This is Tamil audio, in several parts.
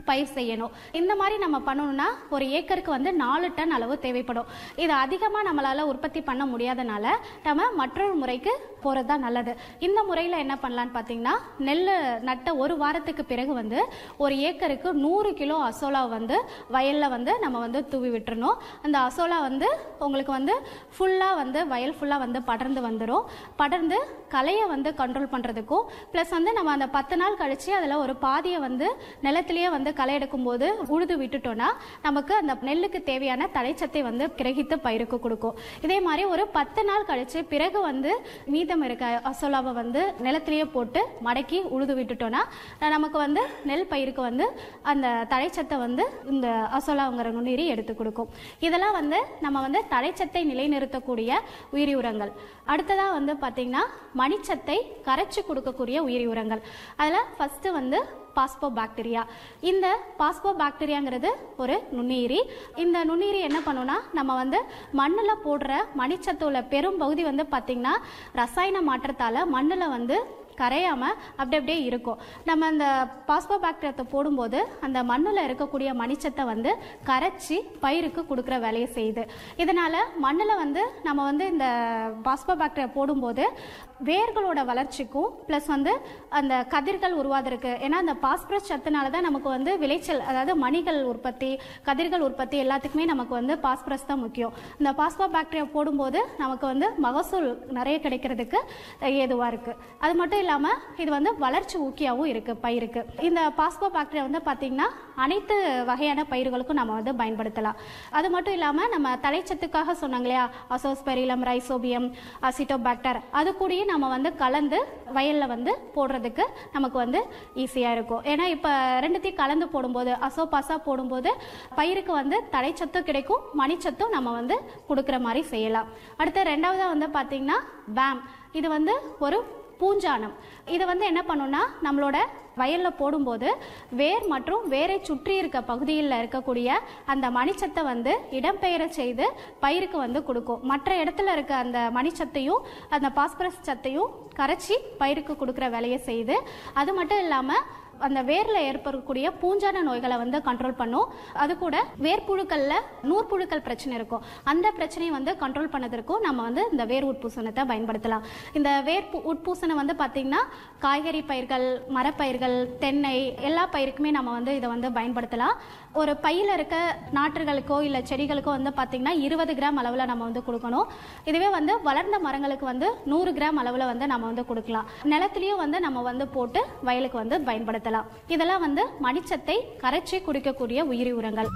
பயிர் செய்யணும் இந்த மாதிரி நம்ம பண்ணணும்னா ஒரு ஏக்கருக்கு வந்து நாலு டன் அளவு தேவைப்படும் இது அதிகமாக நம்மளால உற்பத்தி பண்ண முடியாதனால நம்ம மற்றொரு முறைக்கு போகிறது தான் நல்லது இந்த முறையில் என்ன பண்ணலான்னு பார்த்தீங்கன்னா நெல் நட்ட ஒரு வாரத்துக்கு பிறகு வந்து ஒரு ஏக்கருக்கு நூறு கிலோ அசோலா வந்து வயலில் வந்து நம்ம வந்து தூவி விட்டுறணும் அந்த அசோலா வந்து உங்களுக்கு வந்து ஃபுல்லாக வந்து வயல் ஃபுல்லாக வந்து படர்ந்து வந்துடும் படர்ந்து களையை வந்து கண்ட்ரோல் பண்ணுறதுக்கும் ப்ளஸ் வந்து நம்ம அந்த பத்து நாள் கழித்து அதில் ஒரு பாதியை வந்து நிலத்திலேயே வந்து களை எடுக்கும்போது உழுது விட்டுட்டோம்னா நமக்கு அந்த நெல்லுக்கு தேவையான தழைச்சத்தை வந்து கிரகித்து பயிருக்கு கொடுக்கும் இதே மாதிரி ஒரு பத்து நாள் கழித்து பிறகு வந்து மீதம் இருக்க அசோலாவை வந்து நிலத்திலேயே போட்டு மடக்கி உழுது விட்டுட்டோம்னா நமக்கு வந்து நெல் பயிருக்கு வந்து அந்த தழைச்சத்தை வந்து இந்த அசோலாங்கிற நுண்ணுயிரி எடுத்து கொடுக்கும் இதெல்லாம் வந்து நம்ம வந்து தழைச்சத்தை நிலைநிறுத்தக்கூடிய உயிரி உரங்கள் அடுத்ததாக வந்து பார்த்திங்கன்னா மணிச்சத்தை கரைச்சி கொடுக்கக்கூடிய உயிரி உரங்கள் அதில் ஃபஸ்ட்டு வந்து பாஸ்போ பாக்டீரியா இந்த பாஸ்போ பாக்டீரியாங்கிறது ஒரு நுண்ணுயிரி இந்த நுண்ணுயிரி என்ன பண்ணுன்னா நம்ம வந்து மண்ணில் போடுற மணிச்சத்தோட பெரும் பகுதி வந்து பார்த்திங்கன்னா ரசாயன மாற்றத்தால் மண்ணில் வந்து கரையாமல் அப்படி அப்படியே இருக்கும் நம்ம அந்த பாஸ்போ பாக்டீரியத்தை போடும்போது அந்த மண்ணில் இருக்கக்கூடிய மணிச்சத்தை வந்து கரைச்சி பயிருக்கு கொடுக்குற வேலையை செய்யுது இதனால் மண்ணில் வந்து நம்ம வந்து இந்த பாஸ்போ பாக்டீரியா போடும்போது வேர்களோட வளர்ச்சிக்கும் ப்ளஸ் வந்து அந்த கதிர்கள் உருவாதிருக்கு ஏன்னா அந்த பாஸ்பரஸ் சத்துனால தான் நமக்கு வந்து விளைச்சல் அதாவது மணிகள் உற்பத்தி கதிர்கள் உற்பத்தி எல்லாத்துக்குமே நமக்கு வந்து பாஸ்பரஸ் தான் முக்கியம் இந்த பாஸ்போ பாக்டீரியா போடும்போது நமக்கு வந்து மகசூல் நிறைய கிடைக்கிறதுக்கு ஏதுவாக இருக்குது அது மட்டும் இல்லாமல் இது வந்து வளர்ச்சி ஊக்கியாகவும் இருக்குது பயிருக்கு இந்த பாஸ்போ பாக்டீரியா வந்து பார்த்திங்கன்னா அனைத்து வகையான பயிர்களுக்கும் நம்ம வந்து பயன்படுத்தலாம் அது மட்டும் இல்லாமல் நம்ம தழைச்சத்துக்காக சொன்னாங்க இல்லையா அசோஸ்பெரிலம் ரைசோபியம் அசிட்டோபாக்டர் அது கூடயே நம்ம வந்து கலந்து வயலில் வந்து போடுறதுக்கு நமக்கு வந்து ஈஸியாக இருக்கும் ஏன்னா இப்போ ரெண்டுத்தையும் கலந்து போடும்போது அசோபாசா போடும்போது பயிருக்கு வந்து தழைச்சத்தும் கிடைக்கும் மணிச்சத்தும் நம்ம வந்து கொடுக்குற மாதிரி செய்யலாம் அடுத்து ரெண்டாவதாக வந்து பார்த்திங்கன்னா பேம் இது வந்து ஒரு பூஞ்சானம் இது வந்து என்ன பண்ணுன்னா நம்மளோட வயலில் போடும்போது வேர் மற்றும் வேரை சுற்றி இருக்க பகுதியில் இருக்கக்கூடிய அந்த மணிச்சத்தை வந்து இடம்பெயர செய்து பயிருக்கு வந்து கொடுக்கும் மற்ற இடத்துல இருக்க அந்த மணிச்சத்தையும் அந்த பாஸ்பரஸ் சத்தையும் கரைச்சி பயிருக்கு கொடுக்குற வேலையை செய்யுது அது மட்டும் இல்லாமல் அந்த வேரில் ஏற்படக்கூடிய பூஞ்சான நோய்களை வந்து கண்ட்ரோல் பண்ணும் அது கூட வேர்ப்புழுக்களில் நூற்புழுக்கள் பிரச்சனை இருக்கும் அந்த பிரச்சனையை வந்து கண்ட்ரோல் பண்ணதற்கும் நம்ம வந்து இந்த வேர் உட்பூசணத்தை பயன்படுத்தலாம் இந்த வேர் பு- உட்பூசணை வந்து பார்த்திங்கன்னா காய்கறி பயிர்கள் மரப்பயிர்கள் தென்னை எல்லா பயிருக்குமே நம்ம வந்து இதை வந்து பயன்படுத்தலாம் ஒரு பையில் இருக்க நாற்றுகளுக்கோ இல்லை செடிகளுக்கோ வந்து பார்த்திங்கன்னா இருபது கிராம் அளவில் நம்ம வந்து கொடுக்கணும் இதுவே வந்து வளர்ந்த மரங்களுக்கு வந்து நூறு கிராம் அளவில் வந்து நம்ம வந்து கொடுக்கலாம் நிலத்துலையும் வந்து நம்ம வந்து போட்டு வயலுக்கு வந்து பயன்படுத்தலாம் இதெல்லாம் வந்து மணிச்சத்தை கரைச்சி குடிக்கக்கூடிய உயிரி உரங்கள்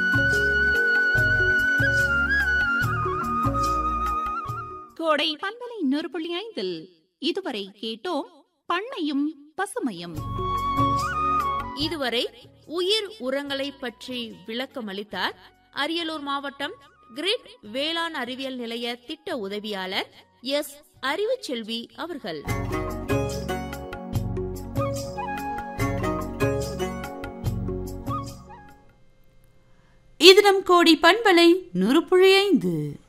கோடை பண்பலை நூறு புள்ளி ஐந்தில் இதுவரை கேட்டோம் பண்ணையும் பசுமையும் இதுவரை உயிர் உரங்களை பற்றி விளக்கமளித்தார் அரியலூர் மாவட்டம் கிரிட் வேளாண் அறிவியல் நிலைய திட்ட உதவியாளர் எஸ் அறிவுச்செல்வி அவர்கள் இது நம் கோடி பண்பலை நூறு புள்ளி ஐந்து